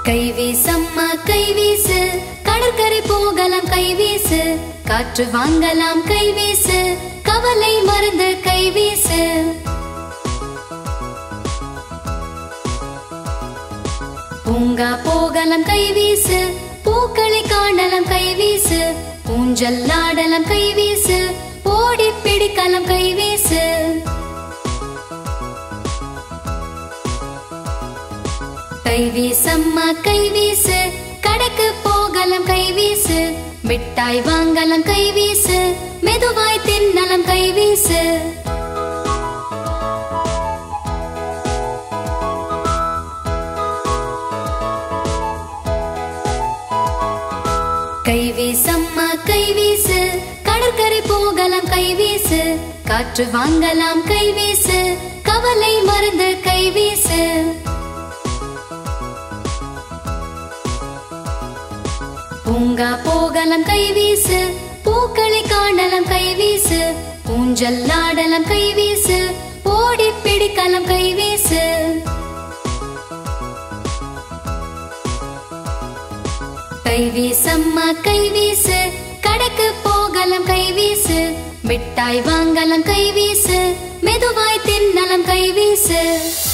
கைவீசம்மா கைவீசு கடற்கரை போகலாம் கைவீசு காற்று வாங்கலாம் கைவீசு கவலை மறந்து கைவீசு பூங்கா போகலாம் கைவீசு பூக்களை காணலாம் கைவீசு ஊஞ்சல் ஆடலாம் கைவீசு ஓடி பிடிக்கலாம் கைவீசு கைவீசம்மா கைவீசு கடைக்கு போகலாம் கைவீசு மிட்டாய் வாங்கலாம் கைவீசு மெதுவாய் தின்னலாம் கைவீசு கைவீசம்மா கைவீசு கடற்கரை போகலாம் கைவீசு காற்று வாங்கலாம் கைவீசு கவலை மறந்து கைவீசு பூங்கா போகலாம் கைவீசு பூக்களை காணலாம் கைவீசு ஊஞ்சல் ஆடலாம் கைவீசு ஓடி பிடிக்கலாம் கைவீசு கைவீசம்மா கைவீசு கடைக்கு போகலாம் கைவீசு மிட்டாய் வாங்கலாம் கைவீசு மெதுவாய் தின்னலாம் கைவீசு